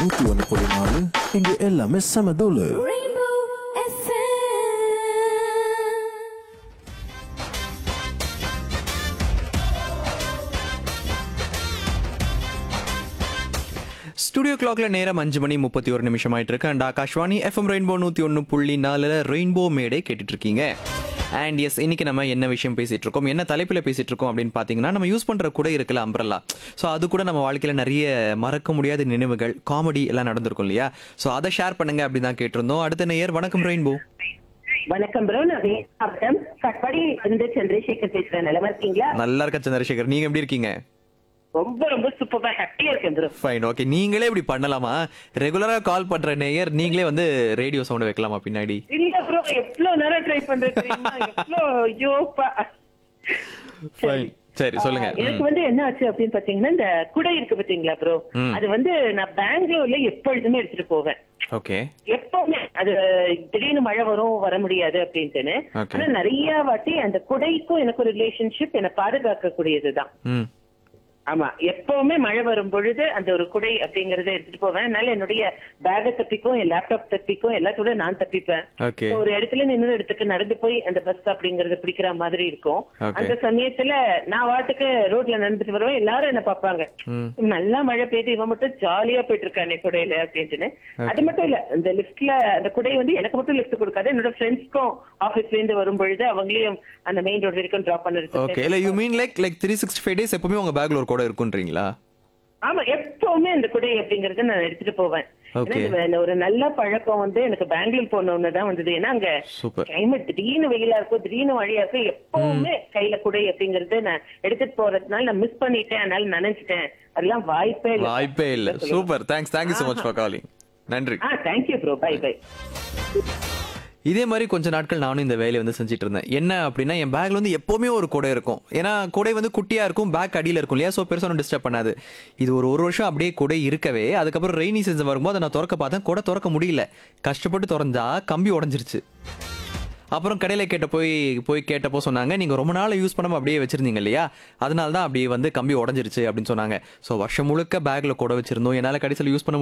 நூத்தி ஒன்று புள்ளி நாலு இங்க எல்லாமே செம தூளு Rainbow FM. ஸ்டுடியோ கிளாக்ல நேரம் அஞ்சு மணி முப்பத்தி ஒரு நிமிஷம் ஆயிட்டு இருக்கு அண்ட் ஆகாஷ்வாணி எஃப்எம் ரெயின்போ நூத்தி ஒன்று புள்ளி நாலுல ரெயின்போ மேடே கேட்டுட்டு இருக்கீங்க அண்ட் எஸ் இன்னைக்கு நம்ம என்ன விஷயம் பேசிட்டு இருக்கோம் என்ன தலைப்பில் பேசிட்டு இருக்கோம் அப்படின்னு பார்த்தீங்கன்னா நம்ம யூஸ் பண்ற கூட இருக்குல்ல அம்ப்ரல்லா ஸோ அது கூட நம்ம வாழ்க்கையில நிறைய மறக்க முடியாத நினைவுகள் காமெடி எல்லாம் நடந்திருக்கும் இல்லையா ஸோ அதை ஷேர் பண்ணுங்க அப்படின்னு தான் கேட்டிருந்தோம் அடுத்த நேயர் வணக்கம் ரெயின்போ வணக்கம் ப்ரோ நான் வேதாந்தம் கட்பாடி இருந்து சந்திரசேகர் பேசுறேன் நிலமா இருக்கீங்களா நல்லா இருக்க சந்திரசேகர் நீங்க எப்படி இருக்கீங்க ரொம்ப ரொம்ப சூப்பரா ஹாப்பியா இருக்கேன் ப்ரோ ஃபைன் ஓகே நீங்களே இப்படி பண்ணலாமா ரெகுலரா கால் பண்ற நேயர் நீங்களே வந்து ரேடியோ சவுண்ட் வைக்கலாமா பின்னாடி இல்ல ப்ரோ எவ்வளவு நேரம் ட்ரை பண்றேன் தெரியுமா எவ்வளவு ஐயோப்பா ஃபைன் சரி சொல்லுங்க ம். எனக்கு வந்து என்ன ஆச்சு அப்படின்னு பாத்தீங்கன்னா இந்த குடை இருக்கு பாத்தீங்களா ப்ரோ ம். அது வந்து நான் பெங்களூர்ல எப்பொழுதுமே எடுத்துட்டு போவேன் ஓகே எப்பவுமே அது திடீர்னு மழை வரும் வர முடியாது அப்படின்ட்டுன்னு Okay. ஆனா நிறைய வாட்டி அந்த குடைக்கும் எனக்கு ஒரு ரிலேஷன்ஷிப் என்னை பாதுகாக்கக்கூடியதுதான் ம் ஆமா எப்பவுமே மழை வரும் பொழுது அந்த ஒரு குடை அப்படிங்கறத எடுத்துட்டு போவேன் அதனால என்னுடைய பேக தப்பிக்கும் என் லேப்டாப் தப்பிக்கும் எல்லாத்தோட நான் தப்பிப்பேன் ஓகே So, ஒரு இடத்துல இருந்து இன்னொரு இடத்துக்கு நடந்து போய் அந்த பஸ் அப்படிங்கறத பிடிக்கிற மாதிரி இருக்கும் Okay. அந்த சமயத்துல நான் வாட்டுக்கு ரோட்ல நடந்துட்டு வருவேன் எல்லாரும் என்ன பார்ப்பாங்க ம். நல்லா மழை பெய்து இவன் மட்டும் ஜாலியா போயிட்டு இருக்கானே குடையில அப்படின்ட்டுன்னு அது மட்டும் இல்ல இந்த லிஃப்ட்ல அந்த குடை வந்து எனக்கு மட்டும் லிஃப்ட் கொடுக்காது என்னோட ஃப்ரெண்ட்ஸ்க்கும் ஆபீஸ்ல இருந்து வரும் பொழுது அவங்களையும் அந்த மெயின் ரோடு வரைக்கும் டிராப் ஓகே பண்ணுறது இல்ல you mean like like three sixty five days எப்பவுமே உங்க பேக்ல ஒரு கூட இருக்குன்றீங்களா ஆமா எப்பவுமே அந்த குடை அப்படிங்கறத நான் எடுத்துட்டு போவேன் Okay. ஏன்னா இது ஒரு நல்ல பழக்கம் வந்து எனக்கு பெங்களூர் போன தான் வந்தது ஏன்னா அங்க Super. கிளைமேட் திடீர்னு வெயிலா இருக்கும் திடீர்னு மழையா இருக்கும் எப்பவுமே கையில குடை அப்படிங்கறது நான் எடுத்துட்டு போறதுனால நான் மிஸ் பண்ணிட்டேன் அதனால நினைச்சிட்டேன் அதெல்லாம் வாய்ப்பே இல்ல வாய்ப்பே இல்ல super thanks thank you so much for calling நன்றி ஆ தேங்க்யூ ப்ரோ பை பை இதே மாதிரி கொஞ்ச நாட்கள் நானும் இந்த வேலையை வந்து செஞ்சுட்டு இருந்தேன் என்ன அப்படின்னா என் பேக்ல வந்து எப்பவுமே ஒரு குடை இருக்கும் ஏன்னா குடை வந்து குட்டியா இருக்கும் பேக் அடியில இருக்கும் இல்லையா ஸோ பெருசாக ஒன்றும் டிஸ்டர்ப் பண்ணாது இது ஒரு ஒரு வருஷம் அப்படியே குடை இருக்கவே அதுக்கப்புறம் ரெய்னி சீசன் வரும்போது அதை நான் திறக்க பார்த்தேன் குடை திறக்க முடியல கஷ்டப்பட்டு திறந்தா கம்பி உடஞ்சிருச்சு அப்புறம் கடையில் கேட்ட போய் போய் கேட்டப்போ சொன்னாங்க நீங்கள் ரொம்ப நாள் யூஸ் பண்ணாமல் அப்படியே வச்சிருந்தீங்க இல்லையா அதனால தான் அப்படியே வந்து கம்பி உடஞ்சிருச்சு அப்படின்னு சொன்னாங்க ஸோ வருஷம் முழுக்க பேக்கில் கூட வச்சிருந்தோம் என்னால் கடைசியில் யூஸ் பண்ண